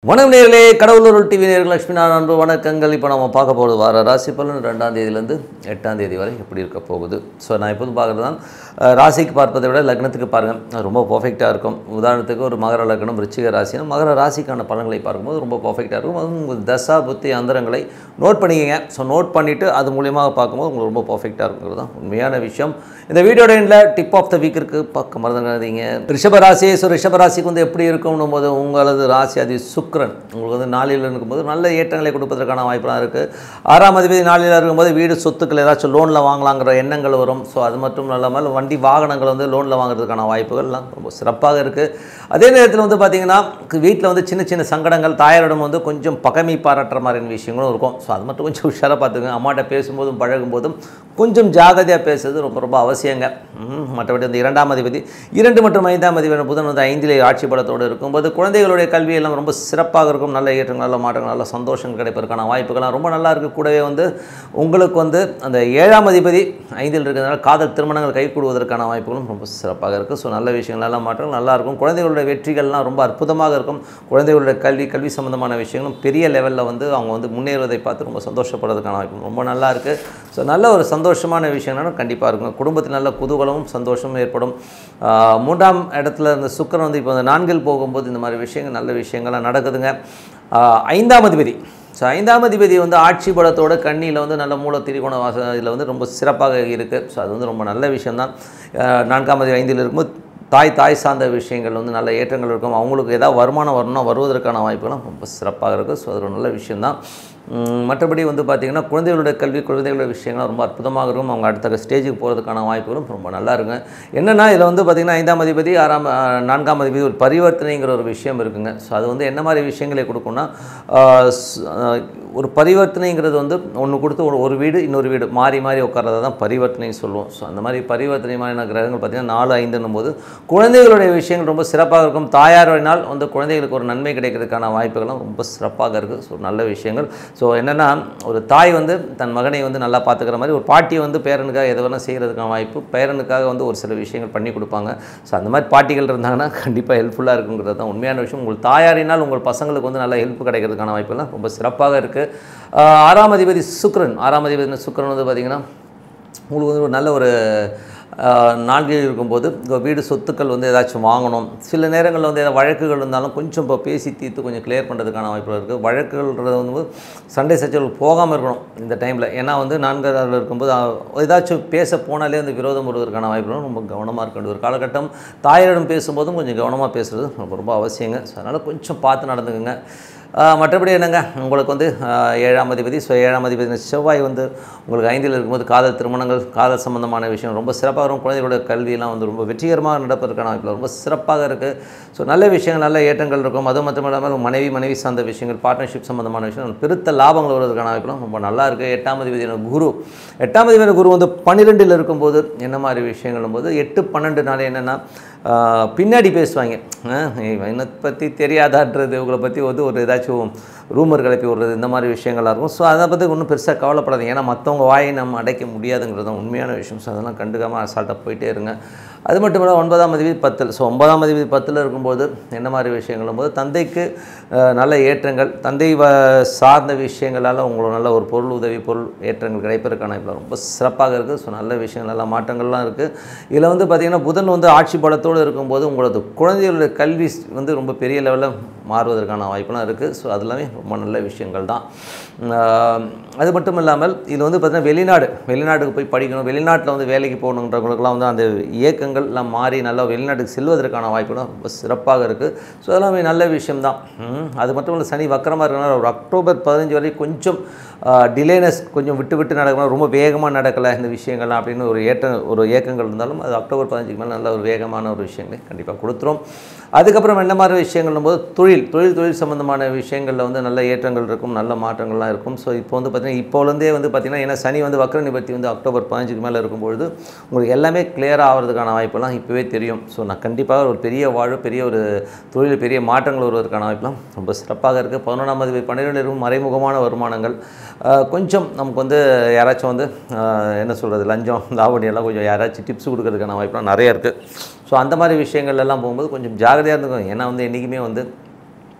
வணக்கம் நேர்களே கடவுளூர் டிவி நேர்கள் லட்சுமி நாராயண அன்பு வணக்கங்கள் இப்போ நம்ம பார்க்க போகிறது வார ராசி பலன் ரெண்டாம் தேதியிலேருந்து எட்டாம் தேதி வரை எப்படி இருக்க போகுது ஸோ நான் எப்போதும் பார்க்குறது தான் அஹ், ராசிக்கு பார்ப்பதை விட லக்னத்துக்கு பாருங்கள் அது ரொம்ப பர்ஃபெக்டாக இருக்கும் உதாரணத்துக்கு ஒரு மகர லக்னம் விருச்சிக ராசினா மகர ராசிக்கான பலன்களை பார்க்கும்போது ரொம்ப பர்ஃபெக்டாக இருக்கும் அதுவும் உங்கள் தசா புத்தி அந்தரங்களை நோட் பண்ணிக்கங்க ஸோ நோட் பண்ணிவிட்டு அது மூலியமாக பார்க்கும்போது உங்களுக்கு ரொம்ப பர்ஃபெக்டாக இருக்குங்கிறது தான் உண்மையான விஷயம் இந்த வீடியோட எண்டில் டிப் ஆஃப் த வீக் இருக்குது பார்க்க மறந்துடாதீங்க ரிஷப ராசி ஸோ ரிஷப ராசிக்கு வந்து எப்படி இருக்கும்னும் போது உங்களது ராசி அது சுக்கிரன் உங்களுக்கு வந்து நாளில் இருக்கும்போது நல்ல ஏற்றங்களை கொடுப்பதற்கான வாய்ப்பெல்லாம் இருக்குது ஆறாம் அதிபதி நாளில் இருக்கும்போது வீடு சொத்துக்கள் ஏதாச்சும் லோனில் வாங்கலாங்கிற எண்ணங்கள் வரும் ஸோ அது மட்டும் இல்லாமல் வண்டி வாகனங்கள் வந்து லோனில் வாங்குறதுக்கான வாய்ப்புகள்லாம் ரொம்ப சிறப்பாக இருக்குது அதே நேரத்தில் வந்து பார்த்திங்கன்னா வீட்டில் வந்து சின்ன சின்ன சங்கடங்கள் தாயாரிடம் வந்து கொஞ்சம் பகைமை பாராட்டுற மாதிரியான விஷயங்களும் இருக்கும் ஸோ அது மட்டும் கொஞ்சம் உஷாராக பார்த்துங்க அம்மாட்ட பேசும்போதும் பழகும்போதும் கொஞ்சம் ஜாகிரதையாக பேசுறது ரொம்ப ரொம்ப அவசியங்க ம், மற்றபடி இந்த இரண்டாம் அதிபதி இரண்டு மற்றும் ஐந்தாம் அதிபதி புதன் வந்து ஐந்திலே ஆட்சி பலத்தோடு இருக்கும்போது குழந்தைகளுடைய கல்வியெல்லாம் ரொம்ப சிறப்பாக இருக்கும் நல்ல ஏற்றங்கள் நல்ல மாற்றங்கள் நல்ல சந்தோஷம் கிடைப்பதற்கான வாய்ப்புகள்லாம் ரொம்ப நல்லா இருக்குது கூடவே வந்து உங்களுக்கு வந்து அந்த ஏழாம் அதிபதி ஐந்தில் இருக்கிறதுனால காதல் திருமணங்கள் கைகூடுவதற்கான வாய்ப்புகளும் ரொம்ப சிறப்பாக இருக்குது ஸோ நல்ல விஷயங்கள் நல்ல மாற்றங்கள் நல்லா இருக்கும் குழந்தைகளுடைய வெற்றிகள்லாம் ரொம்ப அற்புதமாக இருக்கும் குழந்தைகளுடைய கல்வி கல்வி சம்பந்தமான விஷயங்களும் பெரிய லெவலில் வந்து அவங்க வந்து முன்னேறுவதை பார்த்து ரொம்ப சந்தோஷப்படுறதுக்கான வாய்ப்பு ரொம்ப நல்லா இருக்குது ஸோ நல்ல ஒரு சந்தோஷமான விஷயம்னா கண்டிப்பாக இருக்கும் குடும்பத்தில் நல்ல குதூகலமும் சந்தோஷமும் ஏற்படும் ஆஹ் மூன்றாம் இடத்துல இந்த சுக்கிரன் வந்து இப்போ இந்த நான்கில் போகும்போது இந்த மாதிரி விஷயங்கள் நல்ல விஷயங்கள்லாம் நடக்குதுங்க ஆஹ் ஐந்தாம் அதிபதி ஸோ ஐந்தாம் அதிபதி வந்து ஆட்சி பலத்தோட கண்ணியில் வந்து நல்ல மூல திரிகோண வாச இதில் வந்து ரொம்ப சிறப்பாக இருக்குது ஸோ அது வந்து ரொம்ப நல்ல விஷயம்தான் ஆஹ் நான்காம் அதிபதி ஐந்தில் இருக்கும்போது தாய் தாய் சார்ந்த விஷயங்கள் வந்து நல்ல ஏற்றங்கள் இருக்கும் அவங்களுக்கு ஏதாவது வருமானம் வரணும்னா வருவதற்கான வாய்ப்புகளும் ரொம்ப சிறப்பாக இருக்குது ஸோ அது ஒரு நல்ல விஷயம்தான் உம், மற்றபடி வந்து பார்த்திங்கன்னா குழந்தைகளுடைய கல்வி குழந்தைகளுடைய விஷயங்கள் ரொம்ப அற்புதமாக இருக்கும் அவங்க அடுத்த ஸ்டேஜுக்கு போகிறதுக்கான வாய்ப்புகளும் ரொம்ப நல்லா இருக்குங்க என்னென்னா இதில் வந்து பார்த்திங்கன்னா ஐந்தாம் அதிபதி ஆறாம் ஆஹ், நான்காம் அதிபதி ஒரு பரிவர்த்தனைங்கிற ஒரு விஷயம் இருக்குங்க ஸோ அது வந்து என்ன மாதிரி விஷயங்களை கொடுக்கும்னா ஆஹ், ஸ்- ஆஹ், ஒரு பரிவர்த்தனைங்கிறது வந்து ஒன்று கொடுத்து ஒரு ஒரு வீடு இன்னொரு வீடு மாறி மாறி உட்கார்றத தான் பரிவர்த்தனை சொல்லுவோம் ஸோ அந்த மாதிரி பரிவர்த்தனை மாதிரியான கிரகங்கள் பார்த்திங்கன்னா நாலு ஐந்துன்னும் போது குழந்தைகளுடைய விஷயங்கள் ரொம்ப சிறப்பாக இருக்கும் தாயாரினால் வந்து குழந்தைகளுக்கு ஒரு நன்மை கிடைக்கிறதுக்கான வாய்ப்புகளும் ரொம்ப சிறப்பாக இருக்குது ஸோ நல்ல விஷயங்கள் ஸோ என்னென்னா ஒரு தாய் வந்து தன் மகனை வந்து நல்லா பார்த்துக்கிற மாதிரி ஒரு பாட்டி வந்து பேரனுக்காக எது வேணால் செய்கிறதுக்கான வாய்ப்பு பேரனுக்காக வந்து ஒரு சில விஷயங்கள் பண்ணி கொடுப்பாங்க ஸோ அந்த மாதிரி பாட்டிகள் இருந்தாங்கன்னா கண்டிப்பாக ஹெல்ப்ஃபுல்லாக இருக்குங்கிறது தான் உண்மையான விஷயம் உங்கள் தாயாரினால் உங்கள் பசங்களுக்கு வந்து நல்ல ஹெல்ப் கிடைக்கிறதுக்கான வாய்ப்புலாம் ரொம்ப சிறப்பாக இருக்குது ஆறாம் அதிபதி சுக்கிரன் ஆறாம் அதிபதி சுக்கிரன் வந்து பார்த்திங்கன்னா உங்களுக்கு வந்து ஒரு நல்ல ஒரு நாள்களில் இருக்கும்போது இப்போ வீடு சொத்துக்கள் வந்து ஏதாச்சும் வாங்கணும் சில நேரங்களில் வந்து ஏதாவது வழக்குகள் இருந்தாலும் கொஞ்சம் இப்போ பேசி தீர்த்து கொஞ்சம் கிளியர் பண்ணுறதுக்கான வாய்ப்புகள் இருக்குது வழக்குகள்ன்றது வந்து சண்டை சச்சரவு போகாமல் இருக்கணும் இந்த டைமில் ஏன்னா வந்து நான்காவது இருக்கும்போது அஹ், ஏதாச்சும் பேச போனாலே அந்த விரோதம் வருவதற்கான வாய்ப்புகளும் ரொம்ப கவனமாக இருக்க வேண்டிய ஒரு காலகட்டம் தாயாரிடம் பேசும்போதும் கொஞ்சம் கவனமாக பேசுகிறது ரொம்ப ரொம்ப அவசியங்க ஸோ அதனால் கொஞ்சம் பார்த்து நடந்துக்குங்க ஆஹ் மற்றபடி என்னங்க உங்களுக்கு வந்து ஆஹ் ஏழாம் அதிபதி ஸோ ஏழாம் அதிபதி செவ்வாய் வந்து உங்களுக்கு ஐந்தில் இருக்கும்போது காதல் திருமணங்கள் காதல் சம்பந்தமான விஷயம் ரொம்ப சிறப்பாக இருக்கும் குழந்தைகளோட கல்வியெல்லாம் வந்து ரொம்ப வெற்றிகரமாக நடப்பதற்கான வாய்ப்பு ரொம்ப சிறப்பாக இருக்குது ஸோ நல்ல விஷயங்கள் நல்ல ஏற்றங்கள் இருக்கும் அது மட்டும் இல்லாமல் மனைவி மனைவி சார்ந்த விஷயங்கள் பார்ட்னர்ஷிப் சம்பந்தமான விஷயம் பெருத்த லாபங்கள் வருவதற்கான வாய்ப்புலாம் ரொம்ப நல்லா இருக்குது எட்டாம் அதிபதியான குரு எட்டாம் அதிபதியான குரு வந்து பன்னிரெண்டில் இருக்கும்போது என்ன மாதிரி விஷயங்களும் போது எட்டு பன்னெண்டு நாள் என்னென்னா ஆஹ் பின்னாடி பேசுவாங்க ஆஹ் என்னை பற்றி தெரியாதான்றது உங்களை பற்றி வந்து ஒரு ஏதாச்சும் ரூமர் கிளப்பி விடுறது இந்த மாதிரி விஷயங்கள்லாம் இருக்கும் ஸோ அதை பற்றி ஒன்றும் பெருசாக கவலைப்படாதீங்க ஏன்னா மற்றவங்க வாயை நம்ம அடைக்க முடியாதுங்கிறது தான் உண்மையான விஷயம் ஸோ அதெல்லாம் கண்டுக்காமல் அசால்ட்டாக போயிட்டே இருங்க அது மட்டும் இல்லை ஒன்பதாம் அதிபதி பத்தில் ஸோ ஒன்பதாம் அதிபதி பத்தில் இருக்கும்போது என்ன மாதிரி விஷயங்களும் போது தந்தைக்கு ஆஹ் நல்ல ஏற்றங்கள் தந்தை வ சார்ந்த விஷயங்களால் உங்களுக்கு நல்ல ஒரு பொருள் உதவி பொருள் ஏற்றங்கள் கிடைப்பதற்கான இப்போ ரொம்ப சிறப்பாக இருக்குது ஸோ நல்ல விஷயங்கள் நல்ல மாற்றங்கள்லாம் இருக்குது இதில் வந்து பார்த்திங்கன்னா புதன் வந்து ஆட்சி பலத்தோடு இருக்கும்போது உங்களது குழந்தைகளுடைய கல்வி வந்து ரொம்ப பெரிய லெவலில் மாறுவதற்கான வாய்ப்புலாம் இருக்குது ஸோ அது எல்லாமே ரொம்ப நல்ல விஷயங்கள் தான் ஆஹ் அது மட்டும் இல்லாமல் இதில் வந்து பார்த்திங்கன்னா வெளிநாடு வெளிநாட்டுக்கு போய் படிக்கணும் வெளிநாட்டில் வந்து வேலைக்கு போகணுன்றவங்களுக்குலாம் வந்து அந்த இயக்கங்கள் எல்லாம் மாறி நல்லா வெளிநாட்டுக்கு செல்வதற்கான வாய்ப்புலாம் ரொம்ப சிறப்பாக இருக்குது ஸோ அதெல்லாமே நல்ல விஷயம்தான் ம், அது மட்டும் இல்லை சனி வக்கரமாக இருக்கனால ஒரு அக்டோபர் பதினஞ்சு வரை கொஞ்சம் டிலேனஸ் கொஞ்சம் விட்டு விட்டு நடக்கணும் ரொம்ப வேகமாக நடக்கலை இந்த விஷயங்கள்லாம் அப்படின்னு ஒரு ஏற்ற ஒரு இயக்கங்கள் இருந்தாலும் அது அக்டோபர் பதினஞ்சுக்கு மேலே நல்ல ஒரு வேகமான ஒரு விஷயங்களை கண்டிப்பாக கொடுத்துரும் அதுக்கப்புறம் என்ன மாதிரி விஷயங்கள்னும் போது தொழில் தொழில் தொழில் சம்மந்தமான விஷயங்களில் வந்து நல்ல ஏற்றங்கள் இருக்கும் நல்ல மாற்றங்கள்லாம் இருக்கும் ஸோ இப்போ வந்து பார்த்திங்கன்னா இப்போலேருந்தே வந்து பார்த்திங்கன்னா ஏன்னா சனி வந்து வக்ர நிவர்த்தி வந்து அக்டோபர் பதினஞ்சுக்கு மேலே இருக்கும்பொழுது உங்களுக்கு எல்லாமே கிளியர் ஆகிறதுக்கான வாய்ப்பெல்லாம் இப்போவே தெரியும் ஸோ நான் கண்டிப்பாக ஒரு பெரிய வாழ்வு பெரிய ஒரு தொழில் பெரிய மாற்றங்கள் வருவதற்கான வாய்ப்பெல்லாம் ரொம்ப சிறப்பாக இருக்குது பதினொன்றாம் தேதி பன்னிரெண்டு இருக்கும் மறைமுகமான வருமானங்கள் ஆஹ் கொஞ்சம் நமக்கு வந்து யாராச்சும் வந்து ஆஹ் என்ன சொல்கிறது லஞ்சம் லாவணி எல்லாம் கொஞ்சம் யாராச்சும் டிப்ஸ் கொடுக்கறதுக்கான வாய்ப்பெல்லாம் நிறைய இருக்குது ஸோ அந்த மாதிரி விஷயங்கள் எல்லாம் போகும்போது கொஞ்சம் ஜாகிரதையாக இருந்துக்கும் ஏன்னா வந்து என்றைக்குமே வந்து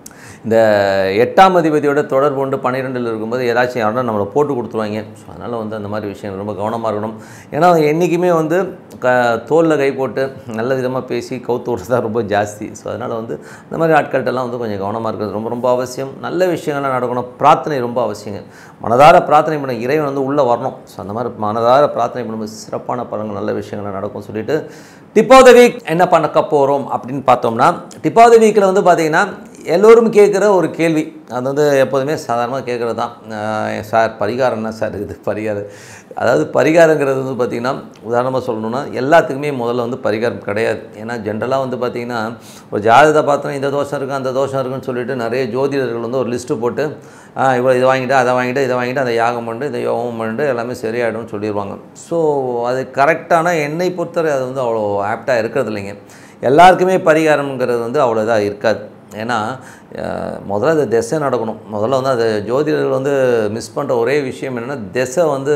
இந்த எட்டாம் அதிபதியோட தொடர்பு கொண்டு பன்னிரெண்டில் இருக்கும்போது ஏதாச்சும் யாரும் நம்மளை போட்டு கொடுத்துருவாங்க ஸோ அதனால் வந்து அந்த மாதிரி விஷயம் ரொம்ப கவனமாக இருக்கணும் ஏன்னா என்றைக்குமே வந்து க தோலில் கை போட்டு நல்ல விதமாக பேசி கவுத்து விட்றது தான் ரொம்ப ஜாஸ்தி ஸோ அதனால் வந்து இந்த மாதிரி ஆட்கள்கிட்டலாம் வந்து கொஞ்சம் கவனமாக இருக்கிறது ரொம்ப ரொம்ப அவசியம் நல்ல விஷயங்கள்லாம் நடக்கணும் பிரார்த்தனை ரொம்ப அவசியங்க மனதார பிரார்த்தனை பண்ண இறைவன் வந்து உள்ளே வரணும் ஸோ அந்த மாதிரி மனதார பிரார்த்தனை பண்ணும்போது சிறப்பான பலன்கள் நல்ல விஷயங்கள் நடக்கும் சொல்லிட்டு டிப் ஆஃப் த வீக் என்ன பண்ணக்க போகிறோம் அப்படின்னு பார்த்தோம்னா டிப் ஆஃப் த வீக்கில் வந்து பார்த்தீங்கன்னா எல்லோரும் கேட்குற ஒரு கேள்வி அது வந்து எப்போதுமே சாதாரணமாக கேட்குறது தான் அஹ் சார் பரிகாரம் என்ன சார் இது பரிகாரம் அதாவது பரிகாரங்கிறது வந்து பார்த்திங்கன்னா உதாரணமாக சொல்லணும்னா எல்லாத்துக்குமே முதல்ல வந்து பரிகாரம் கிடையாது ஏன்னா ஜென்ரலாக வந்து பார்த்திங்கன்னா ஒரு ஜாதகத்தை பார்த்தோன்னா இந்த தோஷம் இருக்குது அந்த தோஷம் இருக்குன்னு சொல்லிட்டு நிறைய ஜோதிடர்கள் வந்து ஒரு லிஸ்ட்டு போட்டு ஆ, இவ்வளோ இதை வாங்கிட்டு அதை வாங்கிட்டு இதை வாங்கிட்டு அதை யாகம் பண்ணிட்டு இதை யோகம் பண்ணிட்டு எல்லாமே சரியாயிடும்னு சொல்லிடுவாங்க ஸோ அது கரெக்டான என்னை பொறுத்தவரை அது வந்து அவ்வளோ ஆப்டாக இருக்கிறது இல்லைங்க எல்லாருக்குமே பரிகாரம்ங்கிறது வந்து அவ்வளோ இதாக இருக்காது ஏன்னா அஹ், முதல்ல அது திசை நடக்கணும் முதல்ல வந்து அது ஜோதிடர்கள் வந்து மிஸ் பண்ணுற ஒரே விஷயம் என்னென்னா திசை வந்து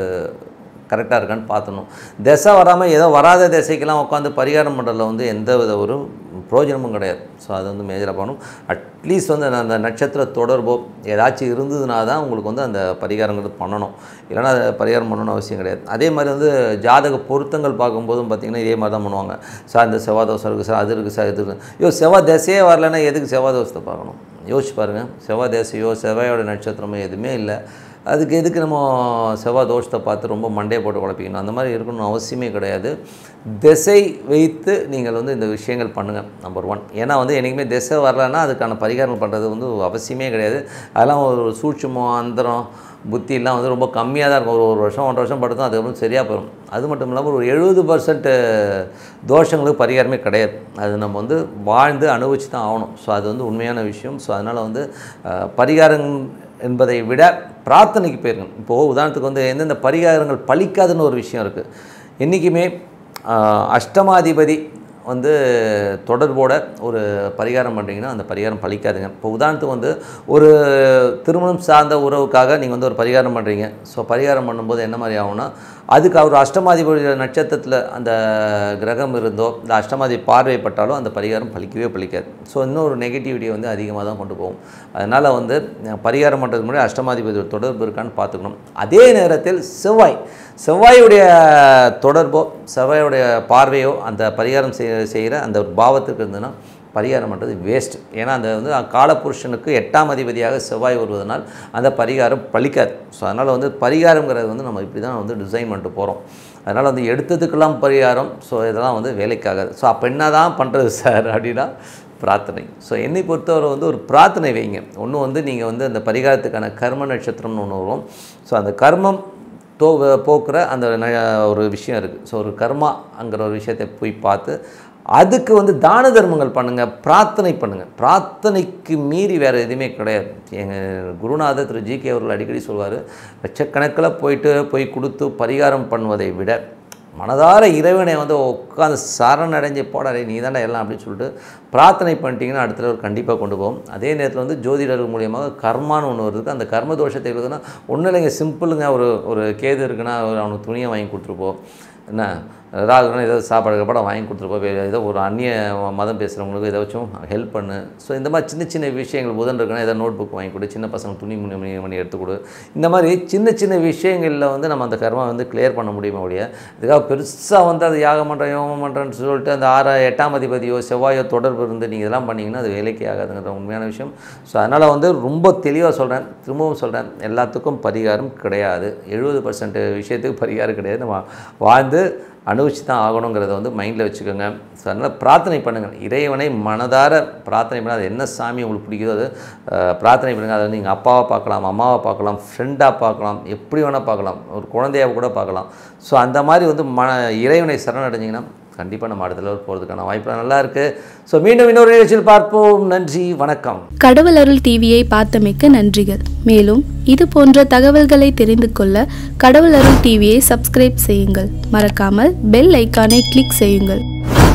கரெக்டாக இருக்கான்னு பார்த்துணும் திசை வராமல் ஏதோ வராத திசைக்கெல்லாம் உட்காந்து பரிகாரம் பண்ணுறதுல வந்து எந்த வித ஒரு பிரயோஜனமும் கிடையாது ஸோ அது வந்து மேஜராக பண்ணணும் அட்லீஸ்ட் வந்து அந்த- அந்த நட்சத்திர தொடர்போ ஏதாச்சும் இருந்ததுனா தான் உங்களுக்கு வந்து அந்த பரிகாரங்கிறது பண்ணணும் இல்லைன்னா அதை பரிகாரம் பண்ணணும்னு அவசியம் கிடையாது அதே மாதிரி வந்து ஜாதக பொருத்தங்கள் பார்க்கும்போதும் பார்த்திங்கன்னா இதே மாதிரி தான் பண்ணுவாங்க சார் இந்த செவ்வாய் தோசை இருக்குது சார் அது இருக்குது சார் இது இருக்குது ஐயோ செவ்வாய் தசையே வரலன்னா எதுக்கு செவ்வாய் தோசத்தை பார்க்கணும் யோசிச்சு பாருங்கள் செவ்வாய் தேசையோ செவ்வாயோட நட்சத்திரமோ எதுவுமே இல்லை அதுக்கு எதுக்கு நம்ம செவ்வாய் தோஷத்தை பார்த்து ரொம்ப மண்டையை போட்டு குழப்பிக்கணும் அந்த மாதிரி இருக்கணும்னு அவசியமே கிடையாது திசை வைத்து நீங்கள் வந்து இந்த விஷயங்கள் பண்ணுங்கள் நம்பர் ஒன் ஏன்னா வந்து என்றைக்குமே திசை வரலன்னா அதுக்கான பரிகாரம் பண்ணுறது வந்து அவசியமே கிடையாது அதெல்லாம் ஒரு சூட்சுமம் அந்தரம் புத்தியெல்லாம் வந்து ரொம்ப கம்மியாக தான் இருக்கும் ஒரு ஒரு வருஷம் ஒன்றரை வருஷம் படுத்தும் அதுக்கப்புறம் சரியாக போயிடும் அது மட்டும் இல்லாமல் ஒரு எழுபது பர்சன்ட் தோஷங்களுக்கு பரிகாரமே கிடையாது அது நம்ம வந்து வாழ்ந்து அனுபவிச்சு தான் ஆகணும் ஸோ அது வந்து உண்மையான விஷயம் ஸோ அதனால் வந்து அஹ், பரிகாரம் என்பதை விட பிரார்த்தனைக்கு போயிருங்க இப்போது உதாரணத்துக்கு வந்து எந்தெந்த பரிகாரங்கள் பலிக்காதுன்னு ஒரு விஷயம் இருக்குது என்றைக்குமே ஆஹ், அஷ்டமாதிபதி வந்து தொடர்போட ஒரு பரிகாரம் பண்ணுறீங்கன்னா அந்த பரிகாரம் பலிக்காதுங்க இப்போ உதாரணத்துக்கு வந்து ஒரு திருமணம் சார்ந்த உறவுக்காக நீங்கள் வந்து ஒரு பரிகாரம் பண்ணுறீங்க ஸோ பரிகாரம் பண்ணும்போது என்ன மாதிரி ஆகும்னா அதுக்கு அவர் அஷ்டமாதிபதி நட்சத்திரத்தில் அந்த கிரகம் இருந்தோ இந்த அஷ்டமாதி பார்வைப்பட்டாலோ அந்த பரிகாரம் பலிக்கவே பலிக்காது ஸோ இன்னும் ஒரு நெகட்டிவிட்டியை வந்து அதிகமாக தான் கொண்டு போகும் அதனால் வந்து அஹ், பரிகாரம் பண்ணுறதுக்கு முன்னாடி அஷ்டமாதிபதி தொடர்பு இருக்கான்னு பார்த்துக்கணும் அதே நேரத்தில் செவ்வாய் செவ்வாயுடைய தொடர்போ செவ்வாயுடைய பார்வையோ அந்த பரிகாரம் செய்ய செய்கிற அந்த ஒரு பாவத்துக்கு இருந்ததுன்னா பரிகாரம் பண்ணுறது வேஸ்ட் ஏன்னா அந்த வந்து காலபுருஷனுக்கு எட்டாம் அதிபதியாக செவ்வாய் வருவதனால் அந்த பரிகாரம் பலிக்காது ஸோ அதனால் வந்து பரிகாரங்கிறது வந்து நம்ம இப்படி தான் வந்து டிசைன் பண்ணிட்டு போகிறோம் அதனால் வந்து எடுத்ததுக்கெல்லாம் பரிகாரம் ஸோ இதெல்லாம் வந்து வேலைக்காகாது ஸோ அப்போ என்ன தான் பண்ணுறது சார் அப்படின்னா பிரார்த்தனை ஸோ என்னை பொறுத்தவரை வந்து ஒரு பிரார்த்தனை வைங்க ஒன்று வந்து நீங்கள் வந்து அந்த பரிகாரத்துக்கான கர்ம நட்சத்திரம்னு ஒன்று வரும் ஸோ அந்த கர்மம் தோ போக்குற அந்த ந- ஒரு விஷயம் இருக்குது ஸோ ஒரு கர்மாங்கிற ஒரு விஷயத்தை போய் பார்த்து அதுக்கு வந்து தான தர்மங்கள் பண்ணுங்கள் பிரார்த்தனை பண்ணுங்கள் பிரார்த்தனைக்கு மீறி வேறு எதுவுமே கிடையாது எங்கள் குருநாதர் திரு ஜி கே அவர்கள் அடிக்கடி சொல்வார் லட்சக்கணக்கில் போயிட்டு போய் கொடுத்து பரிகாரம் பண்ணுவதை விட மனதார இறைவனை வந்து உட்காந்து சரணடைஞ்சு போடாரே நீ தானே எல்லாம் அப்படின்னு சொல்லிட்டு பிரார்த்தனை பண்ணிட்டீங்கன்னா அடுத்த level கண்டிப்பாக கொண்டு போகும் அதே நேரத்தில் வந்து ஜோதிடர்கள் மூலியமாக கர்மான்னு ஒன்று வருது அந்த கர்ம தோஷத்தை இருக்குதுன்னா ஒன்றும் இல்லைங்க சிம்பிளுங்க ஒரு ஒரு கேது இருக்குன்னா ஒரு அவனுக்கு துணியை வாங்கி கொடுத்துருப்போம் என்ன ராகுனா ஏதோ சாப்பாடு கப்பாட வாங்கி கொடுத்துருப்போம் வே- ஏதோ ஒரு அந்நிய மதம் பேசுகிறவங்களுக்கு ஏதாச்சும் ஹெல்ப் பண்ணு ஸோ இந்த மாதிரி சின்ன சின்ன விஷயங்கள் புதன் இருக்குன்னா ஏதோ நோட் புக் வாங்கி கொடு சின்ன பசங்க துணி மணி மணி மணி எடுத்து கொடு இந்த மாதிரி சின்ன சின்ன விஷயங்களில் வந்து நம்ம அந்த கர்மா வந்து கிளியர் பண்ண முடியுமா ஒழிய இதுக்காக பெருசாக வந்து அது யாகம் பண்ணுறேன் யோகம் பண்ணுறேன்னு சொல்லிட்டு அந்த ஆறா எட்டாம் அதிபதியோ செவ்வாயோ தொடர்பு இருந்து நீங்கள் இதெல்லாம் பண்ணிங்கன்னா அது வேலைக்கு ஆகாதுங்கிற உண்மையான விஷயம் ஸோ அதனால் வந்து ரொம்ப தெளிவாக சொல்கிறேன் திரும்பவும் சொல்கிறேன் எல்லாத்துக்கும் பரிகாரம் கிடையாது எழுபது பர்சன்ட் விஷயத்துக்கு பரிகாரம் கிடையாது நம்ம வாழ்ந்து அனுபவிச்சு தான் ஆகணுங்கிறத வந்து மைண்டில் வச்சுக்கோங்க ஸோ அதனால் பிரார்த்தனை பண்ணுங்கள் இறைவனை மனதார பிரார்த்தனை பண்ண அது என்ன சாமி உங்களுக்கு பிடிக்குதோ அது அஹ், பிரார்த்தனை பண்ணுங்கள் அதை நீங்கள் அப்பாவை பார்க்கலாம் அம்மாவை பார்க்கலாம் ஃப்ரெண்டாக பார்க்கலாம் எப்படி வேணால் பார்க்கலாம் ஒரு குழந்தையாக கூட பார்க்கலாம் ஸோ அந்த மாதிரி வந்து மன இறைவனை சரணடைஞ்சிங்கன்னா கண்டிப்பாக நம்ம அடுத்த லெவல் போகிறதுக்கான வாய்ப்பு நல்லா இருக்குது ஸோ மீண்டும் இன்னொரு நிகழ்ச்சியில் பார்ப்போம் நன்றி வணக்கம் கடவுள் அருள் டிவியை பார்த்தமைக்க நன்றிகள் மேலும் இது போன்ற தகவல்களை தெரிந்து கொள்ள கடவுள் அருள் டிவியை சப்ஸ்கிரைப் செய்யுங்கள் மறக்காமல் பெல் ஐக்கானை கிளிக் செய்யுங்கள்